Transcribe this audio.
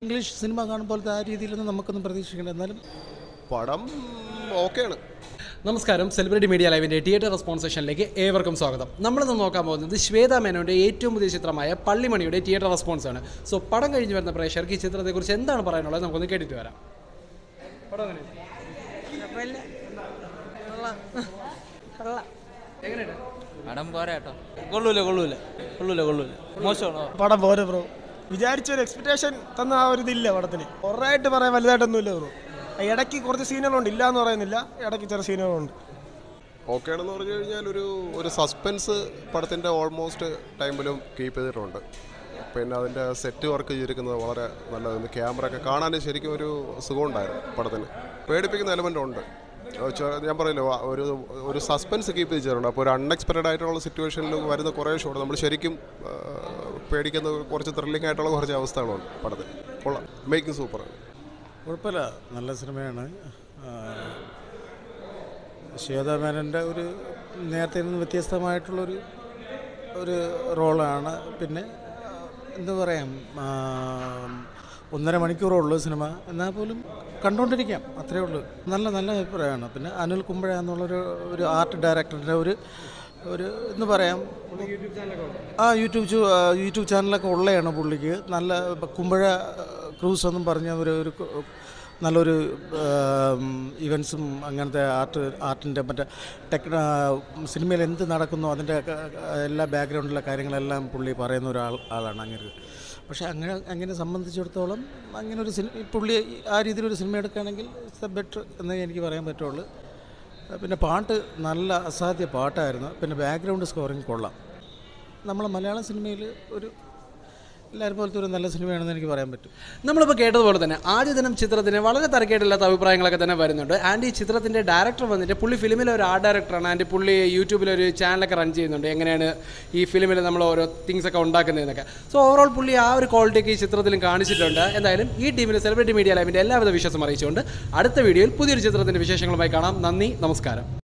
English cinema കാണുമ്പോഴത്തെ ആ രീതിയിലൊന്നും നമുക്കൊന്നും പ്രതീക്ഷിക്കേണ്ട എന്നാലും പടം ഓക്കെയാണ് നമസ്കാരം സെലിബ്രിറ്റി മീഡിയ ലൈവിൻ്റെ തിയേറ്റർ റെസ്പോൺസ് സെഷനിലേക്ക് ഏവർക്കും സ്വാഗതം നമ്മളിന്ന് നോക്കാൻ പോകുന്നത് ശ്വേത മേനോൻ്റെ ഏറ്റവും പുതിയ ചിത്രമായ പള്ളിമണിയുടെ തിയേറ്റർ റെസ്പോൺസ് ആണ് സോ പടം കഴിഞ്ഞ് വരുന്ന പ്രേക്ഷകർക്ക് ഈ ചിത്രത്തെക്കുറിച്ച് എന്താണ് പറയാനുള്ളത് നമുക്കൊന്ന് കേട്ടിട്ട് വരാം പടം എങ്ങനെയുണ്ട്? കുഴപ്പമില്ല കൊള്ളാം കൊള്ളാം എങ്ങനെയുണ്ട് പടം പോരാ കേട്ടോ കൊള്ളൂല കൊള്ളൂല കൊള്ളൂല കൊള്ളൂല മോശമാണോ പടം പോരെ ബ്രോ വിചാരിച്ച ഒരു എക്സ്പെക്ടേഷൻ തന്ന ആ ഒരു ഇതില്ല പടത്തിന് കുറേയായിട്ട് പറയാൻ വലുതായിട്ടൊന്നുമില്ല ബ്രോ ഇടയ്ക്ക് കുറച്ച് സീനുകളുണ്ട് ഇല്ല എന്ന് പറയുന്നില്ല ഇടയ്ക്ക് ചെറിയ സീനുകളുണ്ട് ഓക്കെ ആണെന്ന് പറഞ്ഞു കഴിഞ്ഞാൽ ഒരു ഒരു സസ്പെൻസ് പടത്തിൻ്റെ ഓൾമോസ്റ്റ് ടൈമിലും കീപ്പ് ചെയ്തിട്ടുണ്ട് പിന്നെ അതിൻ്റെ സെറ്റ് വർക്ക് ചെയ്തിരിക്കുന്നത് വളരെ നല്ലതാണ് ക്യാമറ ഒക്കെ കാണാൻ ശരിക്കും ഒരു സുഖമുണ്ടായിരുന്നു പടത്തിന് പേടിപ്പിക്കുന്ന എലമെൻ്റ് ഉണ്ട് അത് ചെ- ഞാൻ പറയല്ലോ ആ ഒരു ഒരു സസ്പെൻസ് കീപ്പ് ചെയ്തിട്ടുണ്ട് അപ്പോൾ ഒരു അൺഎക്സ്പെക്റ്റഡ് ആയിട്ടുള്ള സിറ്റുവേഷനിൽ വരുന്ന കുറേ ഷോട്ട് നമ്മൾ ശരിക്കും ആ, പേടിക്കുന്ന കുറച്ച് ത്രില്ലിംഗ് ആയിട്ടുള്ള കുറച്ച് അവസ്ഥകളുണ്ട് പടത്തിൽ കൊള്ളാം മേക്കിംഗ് സൂപ്പറാണ് കുഴപ്പമില്ല നല്ല സിനിമയാണ് ആ, ശ്വേത മേനൻ്റെ ഒരു നേരത്തെ നിന്ന് വ്യത്യസ്തമായിട്ടുള്ളൊരു ഒരു റോളാണ് പിന്നെ ആ, എന്താ പറയാം ആ, ഒന്നര മണിക്കൂറേ ഉള്ളൂ സിനിമ എന്നാൽ പോലും കണ്ടുകൊണ്ടിരിക്കാം അത്രേ ഉള്ളൂ നല്ല നല്ല അഭിപ്രായമാണ് പിന്നെ അനിൽ കുമ്പഴ എന്നുള്ളൊരു ഒരു ആർട്ട് ഡയറക്ടറിൻ്റെ ഒരു ഒരു എന്ന് പറയാം ആ യൂട്യൂബ് ചു- ആ, യൂട്യൂബ് ചാനലൊക്കെ ഉള്ളതാണ് പുള്ളിക്ക് നല്ല ഇപ്പം കുമ്പഴ ക്രൂസ് എന്നും പറഞ്ഞ ഒരു ഒരു കു- നല്ലൊരു ഇവൻസും അങ്ങനത്തെ ആർട്ട് ആർട്ടിൻ്റെ മറ്റേ ടെക് സിനിമയിൽ എന്ത് നടക്കുന്നു അതിൻ്റെ ഒക്കെ എല്ലാ ബാക്ക്ഗ്രൗണ്ടിലെ കാര്യങ്ങളെല്ലാം പുള്ളി പറയുന്ന ഒരാൾ ആളാണ് അങ്ങനെ പക്ഷേ അങ്ങനെ അങ്ങനെ സംബന്ധിച്ചിടത്തോളം അങ്ങനെ ഒരു സിനിമ പുള്ളി ആ രീതിയിലൊരു സിനിമ എടുക്കുകയാണെങ്കിൽ ഇറ്റ്സ് എ ബെറ്റർ എന്നേ എനിക്ക് പറയാൻ പറ്റുള്ളൂ പിന്നെ പാട്ട് നല്ല അസാധ്യ പാട്ടായിരുന്നു പിന്നെ ബാക്ക്ഗ്രൗണ്ട് സ്കോറിങ് കൊള്ളാം നമ്മളെ മലയാള സിനിമയിൽ ഒരു എല്ലാവരും പോലത്തെ ഒരു നല്ല സിനിമയാണെന്ന് എനിക്ക് പറയാൻ പറ്റും നമ്മളിപ്പോൾ കേട്ടതുപോലെ തന്നെ ആദ്യ ദിനം ചിത്രത്തിന് വളരെ തരക്കേടില്ലാത്ത അഭിപ്രായങ്ങളൊക്കെ തന്നെ വരുന്നുണ്ട് ആൻഡ് ഈ ചിത്രത്തിൻ്റെ ഡയറക്ടർ വന്നിട്ട് പുള്ളി ഫിലിമിലെ ഒരു ആർട്ട് ഡയറക്ടറാണ് ആൻഡ് പുള്ളി യൂട്യൂബിൽ ഒരു ചാനലൊക്കെ റൺ ചെയ്യുന്നുണ്ട് എങ്ങനെയാണ് ഈ ഫിലിമിൽ നമ്മൾ ഓരോ തിങ്സ് ഒക്കെ ഉണ്ടാക്കുന്നതെന്നൊക്കെ സോ ഓവറോൾ പുള്ളി ആ ഒരു ക്വാളിറ്റിയൊക്കെ ഈ ചിത്രത്തിലും കാണിച്ചിട്ടുണ്ട് എന്തായാലും ഈ ടീമിൽ സെലിബ്രിറ്റി മീഡിയ ലൈവിൻ്റെ എല്ലാവിധ വിശ്വാസം അറിയിച്ചുകൊണ്ട് അടുത്ത വീഡിയോയിൽ പുതിയൊരു ചിത്രത്തിൻ്റെ വിശേഷങ്ങളുമായി കാണാം നന്ദി നമസ്കാരം